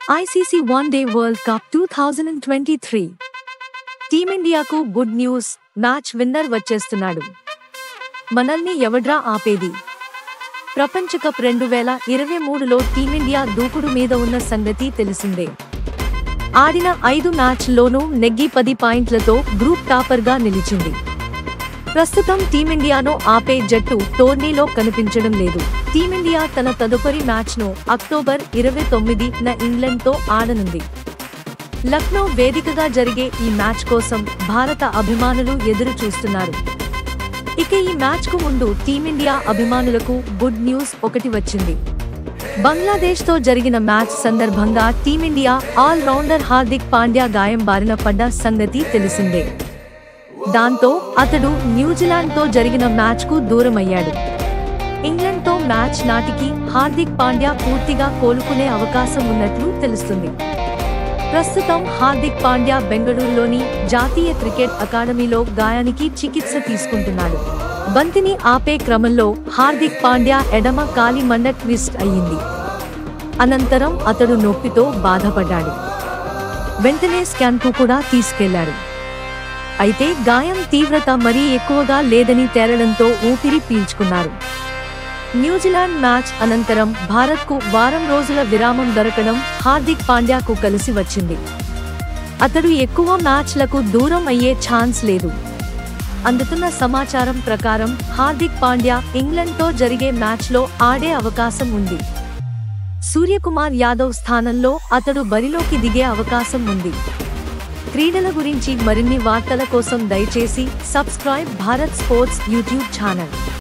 ICC one day world cup two thousand twenty three టీమిండియాకు good news match winner వచ్చేస్తున్నాడు మనల్ని ఎవడ్రా ఆపేది ప్రపంచ కప్ రెండు వేల ఇరవై మూడులో టీమిండియా దూకుడు మీద ఉన్న సంగతి తెలిసిందే ఆడిన ఐదు మ్యాచ్ల్లోనూ నెగ్గి పది పాయింట్లతో గ్రూప్ టాపర్గా నిలిచింది ప్రస్తుతం టీమిండియాను ఆపే జట్టు టోర్నీలో కనిపించడం లేదు టీమిండియా తన తదుపరి మ్యాచ్ను అక్టోబర్ ఇరవై తొమ్మిదిన ఇంగ్లండ్తో ఆడనుంది లక్నో వేదికగా జరిగే ఈ మ్యాచ్ కోసం భారత అభిమానులు ఎదురు చూస్తున్నారు ఇక ఈ మ్యాచ్కు ముందు టీమిండియా అభిమానులకు గుడ్ న్యూస్ ఒకటి వచ్చింది బంగ్లాదేశ్తో జరిగిన మ్యాచ్ సందర్భంగా team India all rounder Hardik Pandya గాయం బారిన పడ్డ సంగతి తెలిసిందే దాంతో అతడు న్యూజిలాండ్తో జరిగిన మ్యాచ్కు దూరమయ్యాడు ఇంగ్లండ్తో మ్యాచ్ నాటికి హార్దిక్ పాండ్యా పూర్తిగా కోలుకునే అవకాశం ఉన్నట్లు తెలుస్తుంది ప్రస్తుతం హార్దిక్ పాండ్యా బెంగళూరులోని జాతీయ క్రికెట్ అకాడమీలో గాయానికి చికిత్స తీసుకుంటున్నాడు బంతిని ఆపే క్రమంలో హార్దిక్ పాండ్యా ఎడమ కాలి మండ ట్విస్ట్ అయ్యింది అనంతరం అతడు నొప్పితో బాధపడ్డాడు వెంటనే స్కాన్కు కూడా తీసుకెళ్లాడు అయితే గాయం తీవ్రత మరీ ఎక్కువగా లేదని తేలడంతో ఊపిరి పీల్చుకున్నారు న్యూజిలాండ్ మ్యాచ్ అనంతరం భారత్కు వారం రోజుల విరామం దొరకడం హార్దిక్ పాండ్యాకు కలిసి వచ్చింది అతడు ఎక్కువ మ్యాచ్లకు దూరం అయ్యే ఛాన్స్ లేదు అందుతున్న సమాచారం ప్రకారం హార్దిక్ పాండ్యా ఇంగ్లండ్తో జరిగే మ్యాచ్లో ఆడే అవకాశం ఉంది సూర్యకుమార్ యాదవ్ స్థానంలో అతడు బరిలోకి దిగే అవకాశం ఉంది క్రీడల గురించి మరిన్ని వార్తల కోసం దయచేసి subscribe Bharat sports YouTube channel